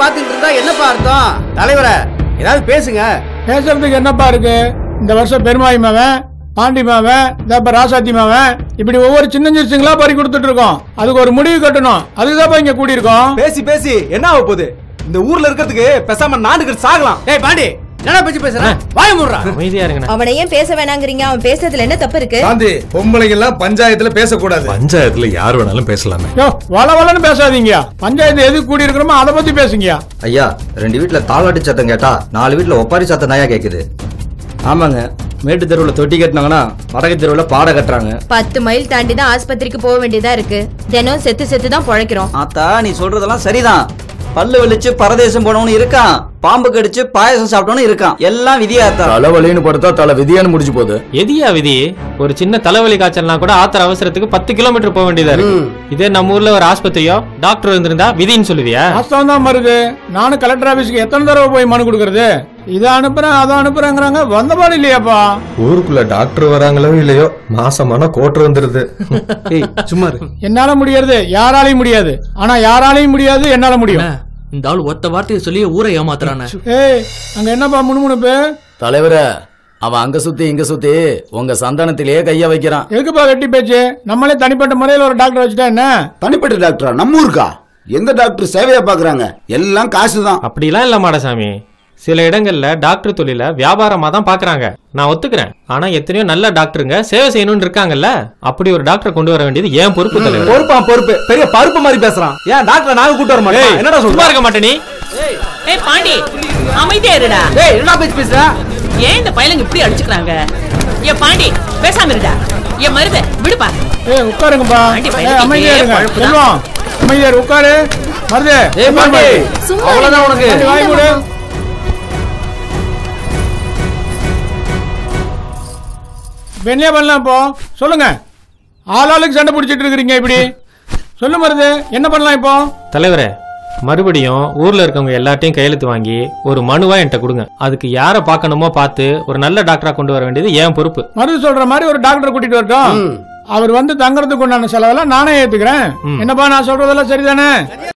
பாத்துக்கிட்டு இருந்தா என்னப்பா அர்த்தம் தலைவரே ஏதாவது பேசுங்க பேசுறதுக்கு என்னப்பா இருக்கு இந்த வருஷம் பெருமாய் மாவன் பாண்டி மாவன் இந்த இப்ப ராசாத்தி மாவன் இப்படி ஒவ்வொரு சின்ன சிறுசுங்களா பறி கொடுத்துட்டு இருக்கோம் அதுக்கு ஒரு முடிவு கட்டணும் அதுக்குதான் இங்க கூடியிருக்கோம் பேசி பேசி என்ன ஆக போகுது இந்த ஊர்ல இருக்கிறதுக்கு பேசாம நாடுகள் சாகலாம் ஏய் பாண்டி என்ன பேச்சு பேசுற வாய முடுறா அமைதியா இருங்கண்ணா அவனை ஏன் பேச வேணாங்கிறீங்க அவன் பேசுறதுல என்ன தப்பு இருக்கு காந்தி பொம்பளைங்க எல்லாம் பஞ்சாயத்துல பேசக்கூடாது பஞ்சாயத்துல யார் வேணாலும் பேசலாமே யோ வள வளன்னு பேசாதீங்க பஞ்சாயத்து எதுக்கு கூடி இருக்கிறோமோ அதை பத்தி பேசுங்கயா ஐயா ரெண்டு வீட்ல தாளாட்டு சத்தம் கேட்டா நாலு வீட்ல ஒப்பாரி சத்தம் தாயா கேக்குது ஆமாங்க மேட்டு தெருவில் தொட்டி கட்டினாங்கன்னா வடக்கு தெருவில் பாட கட்டுறாங்க பத்து மைல் தாண்டி தான் ஆஸ்பத்திரிக்கு போக வேண்டியதா இருக்கு தினம் செத்து செத்து தான் பொழைக்கிறோம் ஆத்தா நீ சொல்றதெல்லாம் சரிதான் பல்லு வலிச்சு பரதேசம் போனவனு இருக்கான் பாம்பு கடிச்சு பாயசம் சாப்பிட்டவனு இருக்கான் எல்லாம் விதியாத்தா தலைவலின்னு படுத்தா தலை விதியான்னு முடிச்சு போகுது எதியா விதி ஒரு சின்ன தலைவலி காய்ச்சல்னா கூட ஆத்திர அவசரத்துக்கு பத்து கிலோமீட்டர் போக வேண்டியதா இருக்கு இதே நம்ம ஊர்ல ஒரு ஆஸ்பத்திரியோ டாக்டர் இருந்திருந்தா விதின்னு சொல்லுவியா வாஸ்தவம் தான் மருது நானும் கலெக்டர் ஆபீஸ்க்கு எத்தனை தடவை போய் மனு கொடுக்கறது இதை அனுப்புறேன் அதை அனுப்புறேங்கிறாங்க வந்த பாடு இல்லையாப்பா ஊருக்குள்ள டாக்டர் வராங்களோ இல்லையோ மாசமான கோட்டர் வந்துருது ஏய் சும்மா இரு. என்னால முடியாது யாராலையும் முடியாது ஆனா யாராலையும் முடியாது என்னால முடியும் இந்த ஆள் ஒத்த வார்த்தையை சொல்லி ஊரை ஏமாத்துறானே ஏய் அங்க என்னப்பா முணுமுணுப்பு தலைவரே அவன் அங்க சுத்தி இங்க சுத்தி உங்க சந்தானத்திலேயே கைய வைக்கிறான் எதுக்குப்பா வெட்டி பேச்சு நம்மளே தனிப்பட்ட முறையில் ஒரு டாக்டர் வச்சுட்டா என்ன தனிப்பட்ட டாக்டரா நம்ம ஊருக்கா எந்த டாக்டர் சேவையா பாக்குறாங்க எல்லாம் காசு தான் அப்படிலாம் இல்ல மாடசாமி சில இடங்கள்ல டாக்டர் தொழில வியாபாரமா தான் பாக்குறாங்க நான் ஒத்துக்கிறேன் ஆனா எத்தனையோ நல்ல டாக்டருங்க சேவை செய்யணும்னு இருக்காங்கல்ல அப்படி ஒரு டாக்டரை கொண்டு வர வேண்டியது ஏன் பொறுப்பு தலைவர் பொறுப்பா பொறுப்பு பெரிய பருப்பு மாதிரி பேசுறான் ஏன் டாக்டர் நாங்க கூட்டு வர மாட்டோம் என்னடா சும்மா சொல்ற இருக்க மாட்டே நீ ஏய் பாண்டி அமைதியா இருடா ஏய் என்ன பேச்சு பேசுற ஏன் இந்த பையலுங்க இப்படி அடிச்சுக்கிறாங்க ஏ பாண்டி பேசாம இருடா என் மருத விடுப்பா ஏய் உட்காருங்கப்பா ஆண்டி, ஏய், பையனுக்கு அமைதியா இதே இருங்க பழப்பு தான். செல்வம் அமைதியா இரு, உட்காரு மருது ஏய் பாண்டி அவ்வளவுதான் உனக்கு பாண்டி, வாய் மூடு இப்ப என்ன பண்ணலாம் இப்போ சொல்லுங்க ஆளாளுக்கு சண்டை பிடிச்சிட்டு இருக்கிறீங்க இப்படி சொல்லு மருது என்ன பண்ணலாம் இப்போ தலைவரே மறுபடியும் ஊர்ல இருக்கவங்க எல்லாத்தையும் கையெழுத்து வாங்கி ஒரு மனுவா என்கிட்ட கொடுங்க அதுக்கு யாரை பார்க்கணுமோ பார்த்து ஒரு நல்ல டாக்டரா கொண்டு வர வேண்டியது ஏன் பொறுப்பு மருது சொல்ற மாதிரி ஒரு டாக்டர் கூட்டிட்டு வரட்டும் அவர் வந்து தங்கறதுக்கு உண்டான செலவெல்லாம் நானே ஏத்துக்கிறேன் என்னப்பா நான் சொல்றதெல்லாம் சரிதானே